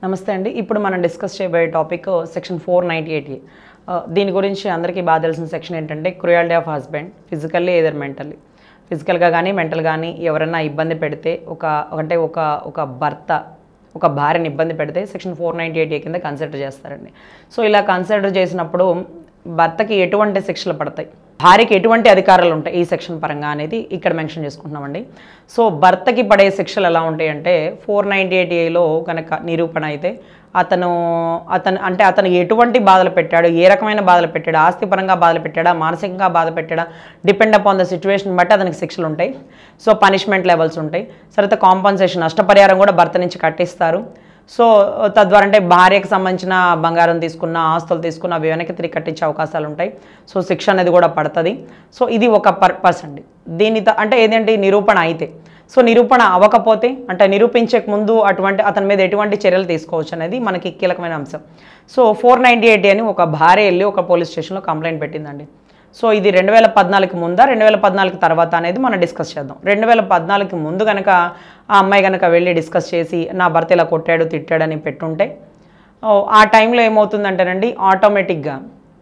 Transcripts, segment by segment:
నమస్తే అండి ఇప్పుడు మనం డిస్కస్ చేయబోయే topic section four ninety eight దీని గురించి అందరికీ బాగా తెలిసిన సెక్షన్ ఏంటంటే cruelty of husband physically either mentally ఫిజికల్గా కానీ మెంటల్ కానీ ఎవరైనా ఇబ్బంది పెడితే ఒక అంటే ఒక ఒక భర్త ఒక భార్యని ఇబ్బంది పెడితే సెక్షన్ ఫోర్ నైంటీ ఎయిట్ కింద కన్సిడర్ చేస్తారండి సో ఇలా కన్సిడర్ చేసినప్పుడు భర్తకి ఎటువంటి శిక్షలు పడతాయి భార్యకి ఎటువంటి అధికారాలు ఉంటాయి ఈ సెక్షన్ పరంగా అనేది ఇక్కడ మెన్షన్ చేసుకుంటున్నామండి సో భర్తకి పడే శిక్షలు ఎలా ఉంటాయి అంటే ఫోర్ నైంటీ ఎయిట్ ఏలో కనుక నిరూపణ అయితే అతను అతను అంటే అతను ఎటువంటి బాధలు పెట్టాడు ఏ రకమైన బాధలు పెట్టాడు ఆస్తిపరంగా బాధలు పెట్టాడా మానసికంగా బాధ పెట్టాడా డిపెండ్ అపాన్ ద సిచ్యువేషన్ బట్టి అతనికి శిక్షలు ఉంటాయి సో పనిష్మెంట్ లెవెల్స్ ఉంటాయి తర్వాత కాంపన్సేషన్ నష్టపరిహారం కూడా భర్త నుంచి కట్టిస్తారు సో తద్వారా అంటే భార్యకు సంబంధించిన బంగారం తీసుకున్న ఆస్తులు తీసుకున్న అవి వెనక్కి తిరిగి కట్టించే అవకాశాలు ఉంటాయి సో శిక్ష అనేది కూడా పడుతుంది సో ఇది ఒక పర్పస్ అండి దీని త- అంటే ఏంటంటే నిరూపణ అయితే సో నిరూపణ అవ్వకపోతే అంటే నిరూపించక ముందు అటువంటి అతని మీద ఎటువంటి చర్యలు తీసుకోవచ్చు అనేది మనకి కీలకమైన అంశం సో ఫోర్ నైంటీ ఎయిట్ అని ఒక భార్య వెళ్ళి ఒక పోలీస్ స్టేషన్లో కంప్లైంట్ పెట్టిందండి సో ఇది రెండు వేల పద్నాలుగు ముందా రెండు వేల పద్నాలుగు తర్వాత అనేది మనం డిస్కస్ చేద్దాం రెండు వేల పద్నాలుగు ముందు కనుక ఆ అమ్మాయి కనుక వెళ్ళి డిస్కస్ చేసి నా భర్త ఇలా కొట్టాడు తిట్టాడని పెట్టుంటే ఓ, ఆ టైంలో ఏమవుతుందంటేనండి ఆటోమేటిక్గా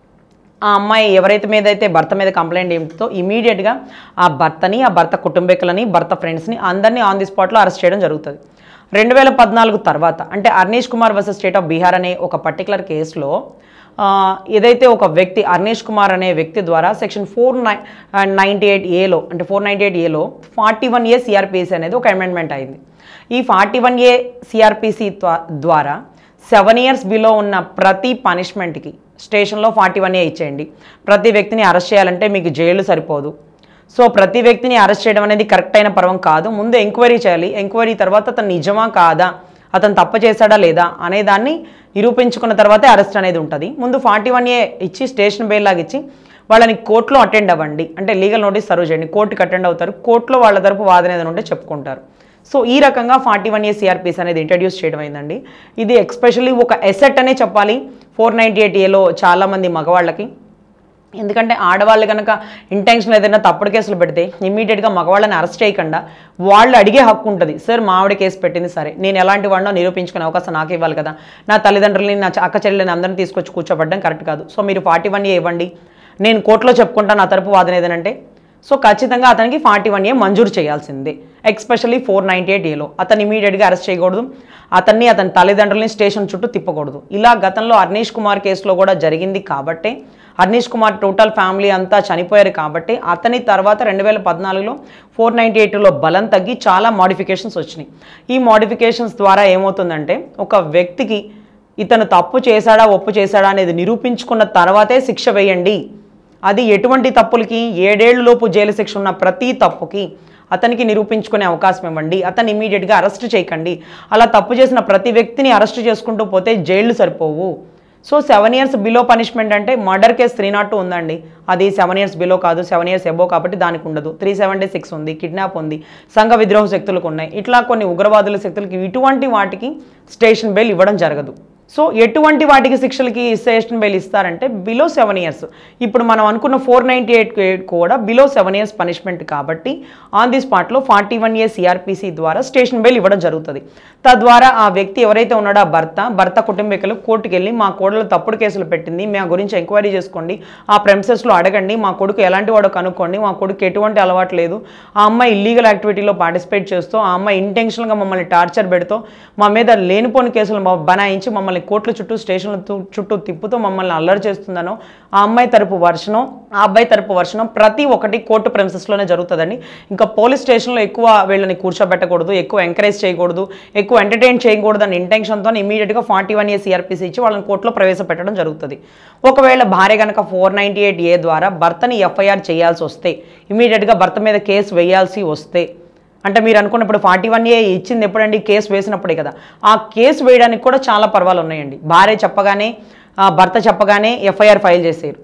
ఆ అమ్మాయి ఎవరైతే మీద అయితే భర్త మీద కంప్లైంట్ ఏమిటో ఇమీడియట్గా ఆ భర్తని ఆ భర్త కుటుంబీకులని భర్త ఫ్రెండ్స్ని అందరినీ ఆన్ ది స్పాట్లో అరెస్ట్ చేయడం జరుగుతుంది రెండు వేల పద్నాలుగు తర్వాత అంటే Arnesh Kumar versus state of Bihar అనే ఒక పర్టికులర్ కేసులో ఆ, ఏదైతే ఒక వ్యక్తి అర్నేష్ కుమార్ అనే వ్యక్తి ద్వారా సెక్షన్ ఫోర్ నై నైంటీ ఎయిట్ ఏలో అంటే ఫోర్ నైంటీ ఎయిట్ ఏలో ఫార్టీ వన్ ఏ సిఆర్పిసి అనేది ఒక అమెండ్మెంట్ అయింది ఈ ఫార్టీ వన్ ఏ సిఆర్పిసి ద్వారా సెవెన్ ఇయర్స్ బిలో ఉన్న ప్రతి పనిష్మెంట్కి స్టేషన్లో ఫార్టీ వన్ ఏ ఇచ్చేయండి ప్రతి వ్యక్తిని అరెస్ట్ చేయాలంటే మీకు జైలు సరిపోదు సో ప్రతి వ్యక్తిని అరెస్ట్ చేయడం అనేది కరెక్ట్ అయిన పర్వం కాదు ముందు ఎంక్వైరీ చేయాలి ఎంక్వైరీ తర్వాత అతను నిజమా కాదా అతను తప్పు చేశాడా లేదా అనే దాన్ని నిరూపించుకున్న తర్వాతే అరెస్ట్ అనేది ఉంటుంది ముందు ఫార్టీ వన్ ఏ ఇచ్చి స్టేషన్ బెయిల్ లాగా ఇచ్చి వాళ్ళని కోర్టులో అటెండ్ అవ్వండి అంటే లీగల్ నోటీస్ సర్వ్ చేయండి కోర్టుకి అటెండ్ అవుతారు కోర్టులో వాళ్ళ తరపు వాదన ఏదైనా ఉంటే చెప్పుకుంటారు సో ఈ రకంగా ఫార్టీ వన్ ఏ సిఆర్పిస్ అనేది ఇంట్రడ్యూస్ చేయడం అయిందండి ఇది ఎక్స్పెషల్లీ ఒక ఎసెట్ అనే చెప్పాలి ఫోర్ నైంటీ ఎయిట్ ఏలో చాలామంది మగవాళ్ళకి ఎందుకంటే ఆడవాళ్ళు కనుక ఇంటెన్షన్ ఏదైనా తప్పుడు కేసులు పెడితే ఇమీడియట్గా మగవాళ్ళని అరెస్ట్ చేయకుండా వాళ్ళు అడిగే హక్కు ఉంటుంది సార్ మా ఆవిడ కేసు పెట్టింది సరే నేను ఎలాంటి వాడినో నిరూపించుకునే అవకాశం నాకు ఇవ్వాలి కదా నా తల్లిదండ్రులని నా చ- అక్క చెల్లెలని అందరిని తీసుకొచ్చి కూర్చోబెట్టడం కరెక్ట్ కాదు సో మీరు ఫార్టీ వన్ ఏ ఇవ్వండి నేను కోర్టులో చెప్పుకుంటాను నా తరపు వాదన ఏదనంటే సో ఖచ్చితంగా అతనికి ఫార్టీ వన్ ఏ మంజూరు చేయాల్సిందే ఎక్స్పెషల్లీ ఫోర్ నైంటీ ఎయిట్ ఏలో అతను ఇమీడియట్గా అరెస్ట్ చేయకూడదు అతన్ని అతని తల్లిదండ్రులని స్టేషన్ చుట్టూ తిప్పకూడదు ఇలా గతంలో అర్నీష్ కుమార్ కేసులో కూడా జరిగింది కాబట్టే అర్నీష్ కుమార్ టోటల్ ఫ్యామిలీ అంతా చనిపోయారు కాబట్టి అతని తర్వాత రెండు వేల పద్నాలుగులో ఫోర్ నైంటీ ఎయిట్లో బలం తగ్గి చాలా మోడిఫికేషన్స్ వచ్చినాయి ఈ మోడిఫికేషన్స్ ద్వారా ఏమవుతుందంటే ఒక వ్యక్తికి ఇతను తప్పు చేశాడా ఒప్పు చేశాడా అనేది నిరూపించుకున్న తర్వాతే శిక్ష వేయండి అది ఎటువంటి తప్పులకి ఏడేళ్లలోపు జైలు శిక్ష ఉన్న ప్రతి తప్పుకి అతనికి నిరూపించుకునే అవకాశం ఇవ్వండి అతన్ని ఇమీడియట్గా అరెస్ట్ చేయకండి అలా తప్పు చేసిన ప్రతి వ్యక్తిని అరెస్ట్ చేసుకుంటూ పోతే జైళ్ళు సరిపోవు so seven years below punishment అంటే murder case three not two ఉందండి అది సెవెన్ ఇయర్స్ బిలో కాదు సెవెన్ ఇయర్స్ ఎబో కాబట్టి దానికి ఉండదు త్రీ సెవెంటీ సిక్స్ ఉంది కిడ్నాప్ ఉంది సంఘ విద్రోహ శక్తులకు ఉన్నాయి ఇట్లా కొన్ని ఉగ్రవాదుల శక్తులకి ఇటువంటి వాటికి స్టేషన్ బెయిల్ ఇవ్వడం జరగదు సో ఎటువంటి వాటికి శిక్షలకి స్టేషన్ బెయిల్ ఇస్తారంటే బిలో సెవెన్ ఇయర్స్ ఇప్పుడు మనం అనుకున్న ఫోర్ నైంటీ ఎయిట్ కూడా బిలో సెవెన్ ఇయర్స్ పనిష్మెంట్ కాబట్టి ఆన్ ది స్పాట్లో ఫార్టీ వన్ ఇయర్స్ సిఆర్పిసి ద్వారా స్టేషన్ బెయిల్ ఇవ్వడం జరుగుతుంది తద్వారా ఆ వ్యక్తి ఎవరైతే ఉన్నాడో ఆ భర్త భర్త కుటుంబీకులు కోర్టుకు వెళ్ళి మా కోడలు తప్పుడు కేసులు పెట్టింది మా గురించి ఎంక్వైరీ చేసుకోండి ఆ ప్రెమిసెస్లో అడగండి మా కొడుకు ఎలాంటి వాడో కనుక్కోండి మా కొడుకు ఎటువంటి అలవాటు లేదు ఆ అమ్మాయి ఇల్లీగల్ యాక్టివిటీలో పార్టిసిపేట్ చేస్తూ ఆ అమ్మాయి ఇంటెన్షనల్గా మమ్మల్ని టార్చర్ పెడుతూ మా మీద లేనిపోని కేసులు మా- బనాయించి మమ్మల్ని కోర్టుల చుట్టూ స్టేషన్ల తు- చుట్టూ తిప్పుతూ మమ్మల్ని అల్లరి చేస్తుందనో ఆ అమ్మాయి తరపు వర్షనం ఆ అబ్బాయి తరపు వర్షనం ప్రతి ఒక్కటి కోర్టు ప్రెమిసెస్లోనే జరుగుతుందండి ఇంకా పోలీస్ స్టేషన్లో ఎక్కువ వీళ్ళని కూర్చోబెట్టకూడదు ఎక్కువ ఎంకరేజ్ చేయకూడదు ఎక్కువ ఎంటర్టైన్ చేయకూడదు అని ఇంటెన్షన్తో ఇమీడియట్గా ఫార్టీ వన్ ఇయర్ సిఆర్పిసి ఇచ్చి వాళ్ళని కోర్టులో ప్రవేశపెట్టడం జరుగుతుంది ఒకవేళ భార్య కనుక ఫోర్ నైంటీ ఎయిట్ ఏ ద్వారా భర్తని ఎఫ్ఐఆర్ చేయాల్సి వస్తే ఇమీడియట్గా భర్త మీద కేసు వేయాల్సి వస్తే అంటే మీరు అనుకున్నప్పుడు ఫార్టీ వన్ ఏ ఇచ్చింది ఎప్పుడండి కేసు వేసినప్పుడే కదా ఆ కేసు వేయడానికి కూడా చాలా పర్వాలు ఉన్నాయండి భార్య చెప్పగానే ఆ, భర్త చెప్పగానే ఎఫ్ఐఆర్ ఫైల్ చేసేరు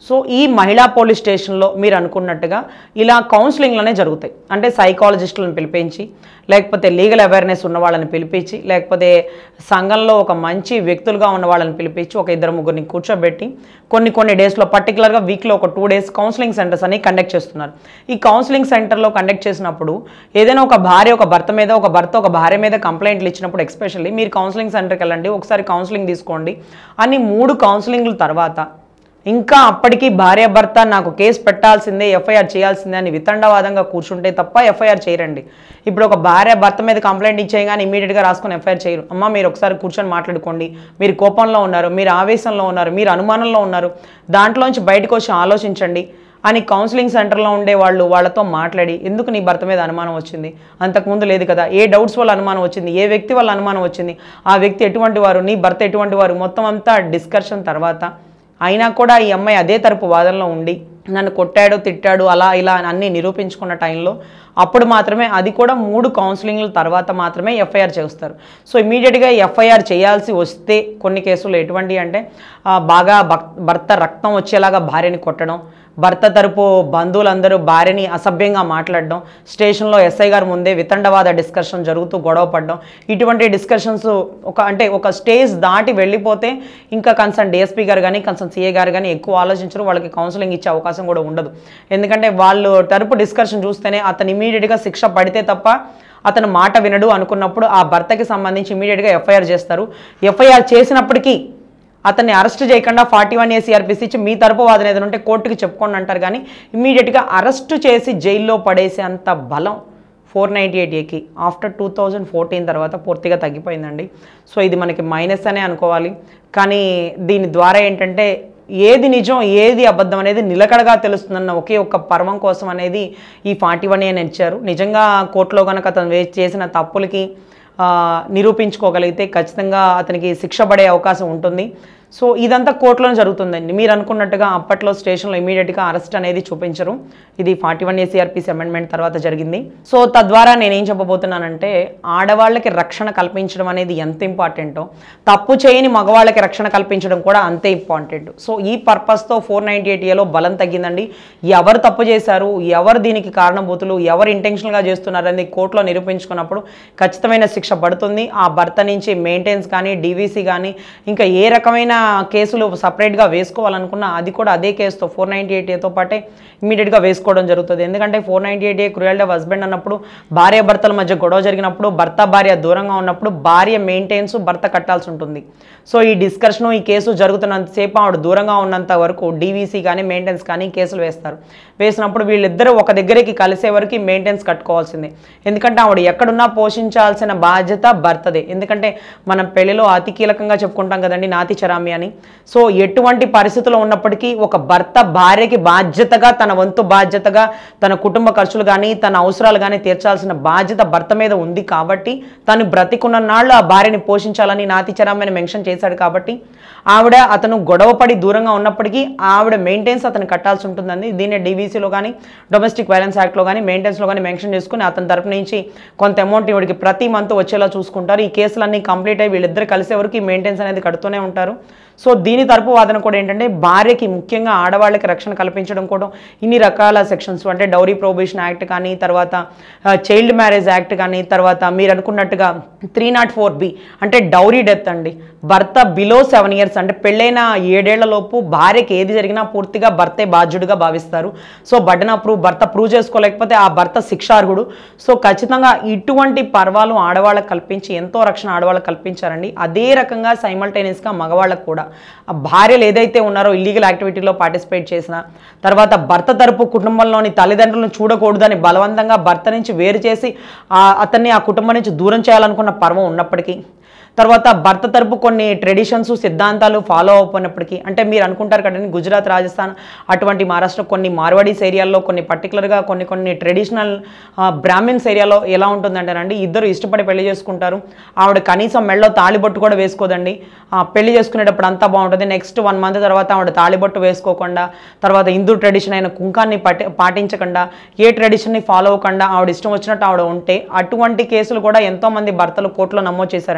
సో ఈ మహిళా పోలీస్ స్టేషన్లో మీరు అనుకున్నట్టుగా ఇలా కౌన్సిలింగ్లోనే జరుగుతాయి అంటే సైకాలజిస్టులను పిలిపించి లేకపోతే లీగల్ అవేర్నెస్ ఉన్న వాళ్ళని పిలిపించి లేకపోతే సంఘంలో ఒక మంచి వ్యక్తులుగా ఉన్న వాళ్ళని పిలిపించి ఒక ఇద్దరు ముగ్గురిని కూర్చోబెట్టి కొన్ని కొన్ని డేస్లో పర్టికులర్గా వీక్లో ఒక టూ డేస్ కౌన్సిలింగ్ సెంటర్స్ అని కండక్ట్ చేస్తున్నారు ఈ కౌన్సిలింగ్ సెంటర్లో కండక్ట్ చేసినప్పుడు ఏదైనా ఒక భార్య ఒక భర్త మీద ఒక భర్త ఒక భార్య మీద కంప్లైంట్లు ఇచ్చినప్పుడు ఎస్పెషల్లీ మీరు కౌన్సిలింగ్ సెంటర్కి వెళ్ళండి ఒకసారి కౌన్సిలింగ్ తీసుకోండి అని మూడు కౌన్సిలింగ్ల తర్వాత ఇంకా అప్పటికి భార్య భర్త నాకు కేసు పెట్టాల్సిందే ఎఫ్ఐఆర్ చేయాల్సిందే అని వితండవాదంగా కూర్చుంటే తప్ప ఎఫ్ఐఆర్ చేయరండి ఇప్పుడు ఒక భార్య భర్త మీద కంప్లైంట్ ఇచ్చేయగానే ఇమీడియట్గా రాసుకొని ఎఫ్ఐఆర్ చేయరు అమ్మ మీరు ఒకసారి కూర్చొని మాట్లాడుకోండి మీరు కోపంలో ఉన్నారు మీరు ఆవేశంలో ఉన్నారు మీరు అనుమానంలో ఉన్నారు దాంట్లోంచి బయటకు వచ్చి ఆలోచించండి అని కౌన్సిలింగ్ సెంటర్లో ఉండే వాళ్ళు వాళ్ళతో మాట్లాడి ఎందుకు నీ భర్త మీద అనుమానం వచ్చింది అంతకుముందు లేదు కదా ఏ డౌట్స్ వల్ల అనుమానం వచ్చింది ఏ వ్యక్తి వల్ల అనుమానం వచ్చింది ఆ వ్యక్తి ఎటువంటి వారు నీ భర్త ఎటువంటి వారు మొత్తం అంతా డిస్కషన్ తర్వాత అయినా కూడా ఈ అమ్మాయి అదే తరపు వాదనలో ఉండి నన్ను కొట్టాడు తిట్టాడు అలా ఇలా అని అన్నీ నిరూపించుకున్న టైంలో అప్పుడు మాత్రమే అది కూడా మూడు కౌన్సిలింగ్ల తర్వాత మాత్రమే ఎఫ్ఐఆర్ చేస్తారు సో ఇమీడియట్గా ఎఫ్ఐఆర్ చేయాల్సి వస్తే కొన్ని కేసులు ఎటువంటి అంటే ఆ, బాగా భక్- భర్త రక్తం వచ్చేలాగా భార్యని కొట్టడం భర్త తరపు బంధువులందరూ భార్యని అసభ్యంగా మాట్లాడడం స్టేషన్లో ఎస్ఐ గారు ముందే వితండవాద డిస్కషన్ జరుగుతూ గొడవ పడడం ఇటువంటి డిస్కషన్స్ ఒక అంటే ఒక స్టేజ్ దాటి వెళ్ళిపోతే ఇంకా కన్సర్న్ డిఎస్పీ గారు కానీ కన్సర్న్ సిఏ గారు కానీ ఎక్కువ ఆలోచించరు వాళ్ళకి కౌన్సిలింగ్ ఇచ్చే అవకాశం కూడా ఉండదు ఎందుకంటే వాళ్ళు తరపు డిస్కషన్ చూస్తేనే అతను ఇమీడియట్గా శిక్ష పడితే తప్ప అతను మాట వినడు అనుకున్నప్పుడు ఆ భర్తకి సంబంధించి ఇమీడియట్గా ఎఫ్ఐఆర్ చేస్తారు ఎఫ్ఐఆర్ చేసినప్పటికీ అతన్ని అరెస్ట్ చేయకుండా ఫార్టీ వన్ ఏ సిఆర్పిసి ఇచ్చి మీ తరపు వాదన ఏదైనా ఉంటే కోర్టుకి చెప్పుకోండి అంటారు కానీ ఇమీడియట్గా అరెస్ట్ చేసి జైల్లో పడేసే అంత బలం ఫోర్ నైంటీ ఎయిట్ ఏకి ఆఫ్టర్ టూ థౌజండ్ ఫోర్టీన్ తర్వాత పూర్తిగా తగ్గిపోయిందండి సో ఇది మనకి మైనస్ అనే అనుకోవాలి కానీ దీని ద్వారా ఏంటంటే ఏది నిజం ఏది అబద్ధం అనేది నిలకడగా తెలుస్తుందన్న ఒకే ఒక్క పర్వం కోసం అనేది ఈ ఫార్టీ వన్ అని ఇచ్చారు నిజంగా కోర్టులో కనుక అతను వే- చేసిన తప్పులకి ఆ, నిరూపించుకోగలిగితే ఖచ్చితంగా అతనికి శిక్ష పడే అవకాశం ఉంటుంది సో ఇదంతా కోర్టులో జరుగుతుందండి మీరు అనుకున్నట్టుగా అప్పట్లో స్టేషన్లో ఇమీడియట్గా అరెస్ట్ అనేది చూపించరు ఇది ఫార్టీ వన్ ఏసీఆర్పీసీ అమెండ్మెంట్ తర్వాత జరిగింది సో తద్వారా నేనేం చెప్పబోతున్నానంటే ఆడవాళ్ళకి రక్షణ కల్పించడం అనేది ఎంత ఇంపార్టెంటో తప్పు చేయని మగవాళ్ళకి రక్షణ కల్పించడం కూడా అంతే ఇంపార్టెంట్ సో ఈ పర్పస్తో ఫోర్ నైంటీ ఎయిట్ ఏలో బలం తగ్గిందండి ఎవరు తప్పు చేశారు ఎవరు దీనికి కారణభూతులు ఎవరు ఇంటెన్షనల్గా చేస్తున్నారు అనేది కోర్టులో నిరూపించుకున్నప్పుడు ఖచ్చితమైన శిక్ష పడుతుంది ఆ భర్త నుంచి మెయింటెన్స్ కానీ డీవీసీ కానీ ఇంకా ఏ రకమైన కేసులు సపరేట్గా వేసుకోవాలనుకున్నా అది కూడా అదే కేసుతో ఫోర్ నైంటీ ఎయిట్ ఏతో పాటే ఇమీడియట్గా వేసుకోవడం జరుగుతుంది ఎందుకంటే four ninety eight A cruel of husband అన్నప్పుడు భార్య భర్తల మధ్య గొడవ జరిగినప్పుడు భర్త భార్య దూరంగా ఉన్నప్పుడు భార్య మెయింటెన్స్ భర్త కట్టాల్సి ఉంటుంది సో ఈ డిస్కషను ఈ కేసు జరుగుతున్నంతసేపు ఆవిడ దూరంగా ఉన్నంత వరకు డీవీసీ కానీ మెయింటెన్స్ కానీ కేసులు వేస్తారు వేసినప్పుడు వీళ్ళిద్దరూ ఒక దగ్గరికి కలిసే వరకు మెయింటెన్స్ కట్టుకోవాల్సిందే ఎందుకంటే ఆవిడ ఎక్కడున్నా పోషించాల్సిన బాధ్యత భర్తదే ఎందుకంటే మనం పెళ్లిలో అతి కీలకంగా చెప్పుకుంటాం కదండి నాతి చరామి అని సో ఎటువంటి పరిస్థితుల్లో ఉన్నప్పటికీ ఒక భర్త భార్యకి బాధ్యతగా తన వంతు బాధ్యతగా తన కుటుంబ ఖర్చులు కానీ తన అవసరాలు కానీ తీర్చాల్సిన బాధ్యత భర్త మీద ఉంది కాబట్టి తను బ్రతికున్న నాళ్ళు ఆ భార్యని పోషించాలని నాతి చరామి అని మెన్షన్ చేశాడు కాబట్టి ఆవిడ అతను గొడవపడి దూరంగా ఉన్నప్పటికీ ఆవిడ మెయింటెన్స్ అతను కట్టాల్సి ఉంటుందండి దీన్ని డీవీసీలో కానీ డొమెస్టిక్ వైలెన్స్ యాక్ట్లో కానీ మెయింటెన్స్లో కానీ మెన్షన్ చేసుకుని అతని తరపు నుంచి కొంత అమౌంట్ ఇవిడికి ప్రతి మంత్ వచ్చేలా చూసుకుంటారు ఈ కేసులన్నీ కంప్లీట్ అయ్యి వీళ్ళిద్దరు కలిసే వరకు ఈ మెయింటెన్స్ అనేది కడుతూనే ఉంటారు సో దీని తరపు వాదన కూడా ఏంటంటే భార్యకి ముఖ్యంగా ఆడవాళ్ళకి రక్షణ కల్పించడం కూడా ఇన్ని రకాల సెక్షన్స్ అంటే డౌరీ ప్రొబేషన్ యాక్ట్ కానీ తర్వాత చైల్డ్ మ్యారేజ్ యాక్ట్ కానీ తర్వాత మీరు అనుకున్నట్టుగా త్రీ నాట్ ఫోర్ బి అంటే డౌరీ డెత్ అండి భర్త బిలో సెవెన్ ఇయర్స్ అంటే పెళ్ళైన ఏడేళ్ల లోపు భార్యకి ఏది జరిగినా పూర్తిగా భర్తే బాధ్యుడిగా భావిస్తారు సో బడ్డన ప్రూవ్ భర్త ప్రూవ్ చేసుకోలేకపోతే ఆ భర్త శిక్షార్హుడు సో ఖచ్చితంగా ఇటువంటి పర్వాలు ఆడవాళ్ళకి కల్పించి ఎంతో రక్షణ ఆడవాళ్ళకి కల్పించారండి అదే రకంగా సైమల్టేనియస్గా మగవాళ్ళకు కూడా ఆ భార్యలు ఏదైతే ఉన్నారో ఇల్లీగల్ యాక్టివిటీలో పార్టిసిపేట్ చేసిన తర్వాత భర్త తరపు కుటుంబంలోని తల్లిదండ్రులను చూడకూడదని బలవంతంగా భర్త నుంచి వేరు చేసి ఆ అతన్ని ఆ కుటుంబం నుంచి దూరం చేయాలనుకున్న పర్వం ఉన్నప్పటికీ తర్వాత భర్త తరపు కొన్ని ట్రెడిషన్స్ సిద్ధాంతాలు ఫాలో అయిపోయినప్పటికీ అంటే మీరు అనుకుంటారు కదండి గుజరాత్ రాజస్థాన్ అటువంటి మహారాష్ట్ర కొన్ని మార్వాడీస్ ఏరియాల్లో కొన్ని పర్టికులర్గా కొన్ని కొన్ని ట్రెడిషనల్ బ్రాహ్మిన్స్ ఏరియాలో ఎలా ఉంటుందంటేనండి ఇద్దరు ఇష్టపడి పెళ్లి చేసుకుంటారు ఆవిడ కనీసం మెళ్ళలో తాళిబొట్టు కూడా వేసుకోదండి ఆ, పెళ్లి చేసుకునేటప్పుడు అంతా బాగుంటుంది నెక్స్ట్ వన్ మంత్ తర్వాత ఆవిడ తాళిబొట్టు వేసుకోకుండా తర్వాత హిందూ ట్రెడిషన్ అయిన కుంకాన్ని పట్టి పాటించకుండా ఏ ట్రెడిషన్ని ఫాలో అవ్వకుండా ఆవిడ ఇష్టం వచ్చినట్టు ఆవిడ ఉంటే అటువంటి కేసులు కూడా ఎంతోమంది భర్తలు కోర్టులో నమోదు చేశారండి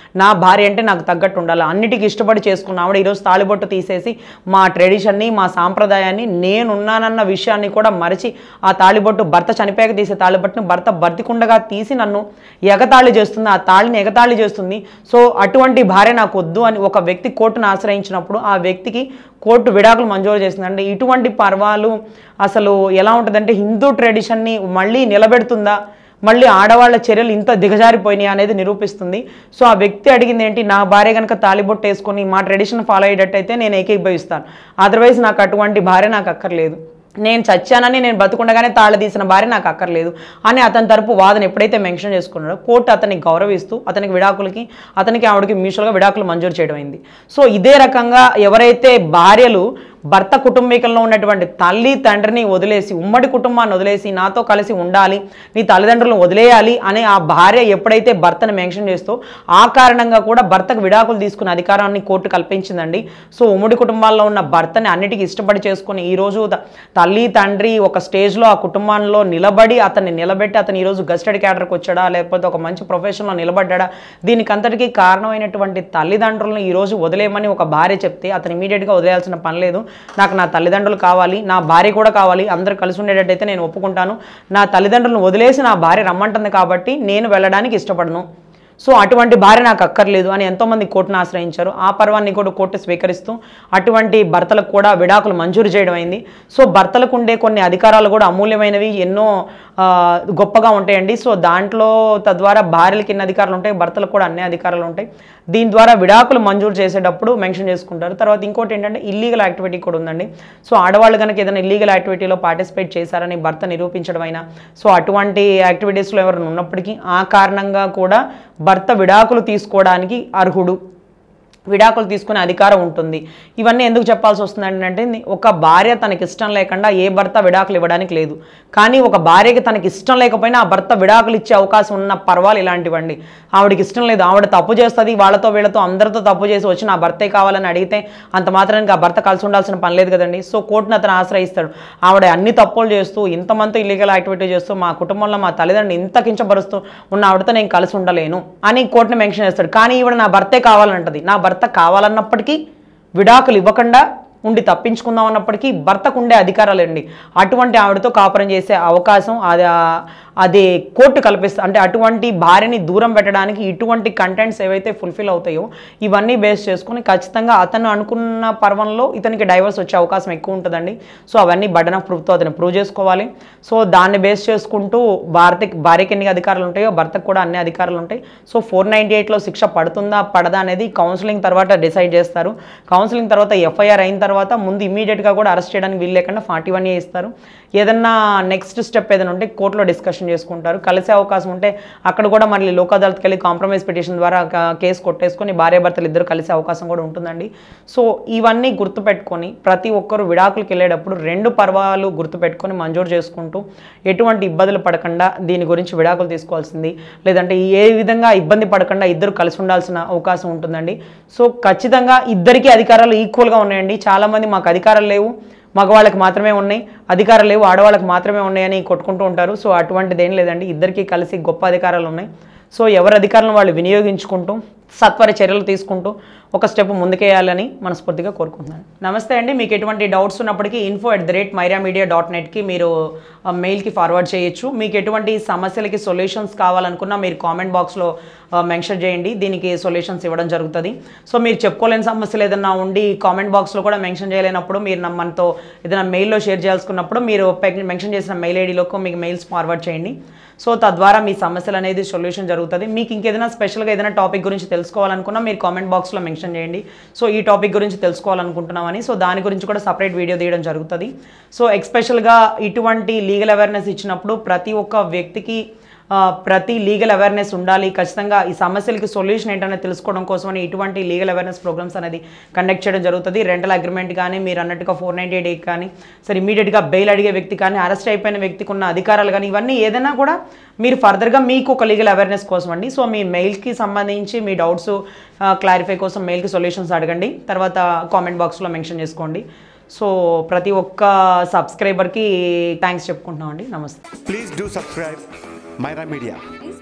నా భార్య అంటే నాకు తగ్గట్టు ఉండాలి అన్నిటికీ ఇష్టపడి చేసుకున్న ఆవిడ ఈరోజు తాళిబొట్టు తీసేసి మా ట్రెడిషన్ని మా సాంప్రదాయాన్ని నేనున్నానన్న విషయాన్ని కూడా మరిచి ఆ తాళిబొట్టు భర్త చనిపోయాక తీసే తాళిబొట్టుని భర్త బతికుండగా తీసి నన్ను ఎగతాళి చేస్తుంది ఆ తాళిని ఎగతాళి చేస్తుంది సో అటువంటి భార్య నాకు వద్దు అని ఒక వ్యక్తి కోర్టును ఆశ్రయించినప్పుడు ఆ వ్యక్తికి కోర్టు విడాకులు మంజూరు చేసిందంటే ఇటువంటి పర్వాలు అసలు ఎలా ఉంటుందంటే హిందూ ట్రెడిషన్ని మళ్ళీ నిలబెడుతుందా మళ్ళీ ఆడవాళ్ళ చర్యలు ఇంత దిగజారిపోయినాయి అనేది నిరూపిస్తుంది సో ఆ వ్యక్తి అడిగింది ఏంటి నా భార్య కనుక తాలిబొట్టు వేసుకొని మా ట్రెడిషన్ ఫాలో అయ్యేటట్టయితే నేను ఏకీభవిస్తాను అదర్వైజ్ నాకు అటువంటి భార్య నాకు అక్కర్లేదు నేను చచ్చానని నేను బతుకుండగానే తాళ తీసిన భార్య నాకు అక్కర్లేదు అని అతని తరపు వాదన ఎప్పుడైతే మెన్షన్ చేసుకున్నాడో కోర్టు అతనికి గౌరవిస్తూ అతనికి విడాకులకి అతనికి ఆవిడకి మ్యూచువల్గా విడాకులు మంజూరు చేయడం అయింది సో ఇదే రకంగా ఎవరైతే భార్యలు భర్త కుటుంబీకంలో ఉన్నటువంటి తల్లి తండ్రిని వదిలేసి ఉమ్మడి కుటుంబాన్ని వదిలేసి నాతో కలిసి ఉండాలి నీ తల్లిదండ్రులను వదిలేయాలి అనే ఆ భార్య ఎప్పుడైతే భర్తను మెన్షన్ చేస్తూ ఆ కారణంగా కూడా భర్తకు విడాకులు తీసుకునే అధికారాన్ని కోర్టు కల్పించిందండి సో ఉమ్మడి కుటుంబాల్లో ఉన్న భర్తని అన్నిటికీ ఇష్టపడి చేసుకుని ఈరోజు త- తల్లి తండ్రి ఒక స్టేజ్లో ఆ కుటుంబంలో నిలబడి అతన్ని నిలబెట్టి అతను ఈరోజు గస్టడీ క్యాడర్కి వచ్చాడా లేకపోతే ఒక మంచి ప్రొఫెషన్లో నిలబడ్డా దీనికంతటికీ కారణమైనటువంటి తల్లిదండ్రులను ఈరోజు వదిలేయమని ఒక భార్య చెప్తే అతను ఇమీడియట్గా వదిలేయాల్సిన పని లేదు నాకు నా తల్లిదండ్రులు కావాలి నా భార్య కూడా కావాలి అందరూ కలిసి ఉండేటట్టయితే నేను ఒప్పుకుంటాను నా తల్లిదండ్రులను వదిలేసి నా భార్య రమ్మంటుంది కాబట్టి నేను వెళ్ళడానికి ఇష్టపడను సో అటువంటి భార్య నాకు అక్కర్లేదు అని ఎంతోమంది కోర్టును ఆశ్రయించారు ఆ పర్వాన్ని కూడా కోర్టు స్వీకరిస్తూ అటువంటి భర్తలకు కూడా విడాకులు మంజూరు చేయడం అయింది సో భర్తలకు ఉండే కొన్ని అధికారాలు కూడా అమూల్యమైనవి ఎన్నో ఆ, గొప్పగా ఉంటాయండి సో దాంట్లో తద్వారా భార్యలకి ఎన్ని అధికారాలు ఉంటాయి భర్తలకు కూడా అన్ని అధికారాలు ఉంటాయి దీని ద్వారా విడాకులు మంజూరు చేసేటప్పుడు మెన్షన్ చేసుకుంటారు తర్వాత ఇంకోటి ఏంటంటే ఇల్లీగల్ యాక్టివిటీ కూడా ఉందండి సో ఆడవాళ్ళు కనుక ఏదైనా ఇల్లీగల్ యాక్టివిటీలో పార్టిసిపేట్ చేశారని భర్త నిరూపించడం అయినా సో అటువంటి యాక్టివిటీస్లో ఎవరైనా ఉన్నప్పటికీ ఆ కారణంగా కూడా భర్త విడాకులు తీసుకోవడానికి అర్హుడు విడాకులు తీసుకునే అధికారం ఉంటుంది ఇవన్నీ ఎందుకు చెప్పాల్సి వస్తుందండి అంటే ఒక భార్య తనకి ఇష్టం లేకుండా ఏ భర్త విడాకులు ఇవ్వడానికి లేదు కానీ ఒక భార్యకి తనకి ఇష్టం లేకపోయినా ఆ భర్త విడాకులు ఇచ్చే అవకాశం ఉన్న పర్వాలు ఇలాంటివండి ఆవిడకి ఇష్టం లేదు ఆవిడ తప్పు చేస్తుంది వాళ్ళతో వీళ్ళతో అందరితో తప్పు చేసి వచ్చి నా భర్తే కావాలని అడిగితే అంత మాత్రానికి ఆ భర్త కలిసి ఉండాల్సిన పని లేదు కదండి సో కోర్టును అతను ఆశ్రయిస్తాడు ఆవిడ అన్ని తప్పులు చేస్తూ ఇంతమంది ఇల్లీగల్ యాక్టివిటీ చేస్తూ మా కుటుంబంలో మా తల్లిదండ్రులు ఇంత కించపరుస్తూ ఉన్న ఆవిడతో నేను కలిసి ఉండలేను అని కోర్టును మెన్షన్ చేస్తాడు కానీ ఈవిడ నా భర్తే కావాలంటది నా భర్త కావాలన్నప్పటికీ విడాకులు ఇవ్వకుండా ఉండి తప్పించుకుందాం అన్నప్పటికీ భర్తకు ఉండే అధికారాలండి అటువంటి ఆవిడతో కాపురం చేసే అవకాశం అది అది కోర్టు కల్పిస్తుంది అంటే అటువంటి భార్యని దూరం పెట్టడానికి ఇటువంటి కంటెంట్స్ ఏవైతే ఫుల్ఫిల్ అవుతాయో ఇవన్నీ బేస్ చేసుకుని ఖచ్చితంగా అతను అనుకున్న పర్వంలో ఇతనికి డైవర్స్ వచ్చే అవకాశం ఎక్కువ ఉంటుందండి సో అవన్నీ బటన్ ఆఫ్ ప్రూఫ్తో అతను ప్రూవ్ చేసుకోవాలి సో దాన్ని బేస్ చేసుకుంటూ భారతకి భార్యకి ఎన్ని అధికారాలు ఉంటాయో భర్తకు కూడా అన్ని అధికారాలు ఉంటాయి సో ఫోర్ నైంటీ ఎయిట్లో శిక్ష పడుతుందా పడదా అనేది కౌన్సిలింగ్ తర్వాత డిసైడ్ చేస్తారు కౌన్సిలింగ్ తర్వాత ఎఫ్ఐఆర్ అయిన తర్వాత ముందు ఇమీడియట్గా కూడా అరెస్ట్ చేయడానికి వీలు లేకుండా ఫార్టీ వన్ ఏ ఇస్తారు ఏదన్నా నెక్స్ట్ స్టెప్ ఏదైనా ఉంటే కోర్టులో డిస్కషన్ చేసుకుంటారు కలిసే అవకాశం ఉంటే అక్కడ కూడా మళ్ళీ లోక్ అదాలత్కి వెళ్ళి కాంప్రమైజ్ పిటిషన్ ద్వారా క- కేసు కొట్టేసుకొని భార్యాభర్తలు ఇద్దరు కలిసే అవకాశం కూడా ఉంటుందండి సో ఇవన్నీ గుర్తుపెట్టుకొని ప్రతి ఒక్కరు విడాకులకు వెళ్ళేటప్పుడు రెండు పర్వాలు గుర్తుపెట్టుకొని మంజూరు చేసుకుంటూ ఎటువంటి ఇబ్బందులు పడకుండా దీని గురించి విడాకులు తీసుకోవాల్సింది లేదంటే ఏ విధంగా ఇబ్బంది పడకుండా ఇద్దరు కలిసి ఉండాల్సిన అవకాశం ఉంటుందండి సో ఖచ్చితంగా ఇద్దరికీ అధికారాలు ఈక్వల్గా ఉన్నాయండి చాలామంది మాకు అధికారాలు లేవు మగవాళ్ళకి మాత్రమే ఉన్నాయి అధికారాలు లేవు ఆడవాళ్ళకి మాత్రమే ఉన్నాయని కొట్టుకుంటూ ఉంటారు సో అటువంటిది ఏం లేదండి ఇద్దరికీ కలిసి గొప్ప అధికారాలు ఉన్నాయి సో ఎవరి అధికారాలను వాళ్ళు వినియోగించుకుంటూ సత్వర చర్యలు తీసుకుంటూ ఒక స్టెప్ ముందుకేయాలని మనస్ఫూర్తిగా కోరుకుంటున్నాను నమస్తే అండి మీకు ఎటువంటి డౌట్స్ ఉన్నప్పటికీ info at the rate Myra media dot నెట్కి మీరు ఆ, మెయిల్కి ఫార్వర్డ్ చేయొచ్చు మీకు ఎటువంటి సమస్యలకి సొల్యూషన్స్ కావాలనుకున్నా మీరు కామెంట్ బాక్స్లో మెన్షన్ చేయండి దీనికి సొల్యూషన్స్ ఇవ్వడం జరుగుతుంది సో మీరు చెప్పుకోలేని సమస్యలు ఏదైనా ఉండి కామెంట్ బాక్స్లో కూడా మెన్షన్ చేయలేనప్పుడు మీరు నా- మనతో ఏదైనా మెయిల్లో షేర్ చేయాల్సుకున్నప్పుడు మీరు మెన్షన్ చేసిన మెయిల్ ఐడిలోకి మీకు మెయిల్స్ ఫార్వర్డ్ చేయండి సో తద్వారా మీ సమస్యలు అనేది సొల్యూషన్ జరుగుతుంది మీకు ఇంకేదైనా స్పెషల్గా ఏదైనా టాపిక్ గురించి తెలుసుకోవాలనుకున్నా మీరు కామెంట్ బాక్స్లో మెన్షన్ చేయండి సో ఈ టాపిక్ గురించి తెలుసుకోవాలనుకుంటున్నామని సో దాని గురించి కూడా సపరేట్ వీడియో తీయడం జరుగుతుంది సో ఎక్స్పెషల్గా ఇటువంటి లీగల్ అవేర్నెస్ ఇచ్చినప్పుడు ప్రతి ఒక్క వ్యక్తికి ఆ, ప్రతి లీగల్ అవేర్నెస్ ఉండాలి ఖచ్చితంగా ఈ సమస్యలకి సొల్యూషన్ ఏంటనేది తెలుసుకోవడం కోసమని ఇటువంటి లీగల్ అవేర్నెస్ ప్రోగ్రామ్స్ అనేది కండక్ట్ చేయడం జరుగుతుంది రెంటల్ అగ్రిమెంట్ కానీ మీరు అన్నట్టుగా ఫోర్ నైంటీ ఎయిట్ కానీ సరే ఇమీడియట్గా బెయిల్ అడిగే వ్యక్తి కానీ అరెస్ట్ అయిపోయిన వ్యక్తికి ఉన్న అధికారాలు కానీ ఇవన్నీ ఏదైనా కూడా మీరు ఫర్దర్గా మీకు ఒక లీగల్ అవేర్నెస్ కోసం అండి సో మీ మెయిల్కి సంబంధించి మీ డౌట్స్ క్లారిఫై కోసం మెయిల్కి సొల్యూషన్స్ అడగండి తర్వాత కామెంట్ బాక్స్లో మెన్షన్ చేసుకోండి సో ప్రతి ఒక్క సబ్స్క్రైబర్కి థ్యాంక్స్ చెప్పుకుంటున్నాం అండి నమస్తే Please do subscribe Myra Media. Please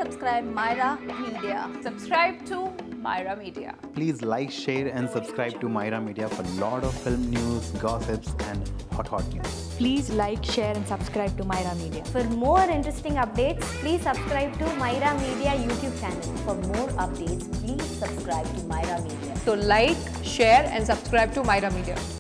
subscribe Myra Media. Subscribe to Myra Media. Please like, share, and subscribe to Myra Media for lot of film news, gossips, and hot hot news. Please like, share, and subscribe to Myra Media. For more interesting updates, please subscribe to Myra Media YouTube channel. For more updates, please subscribe to Myra Media. So like, share and subscribe to Myra Media.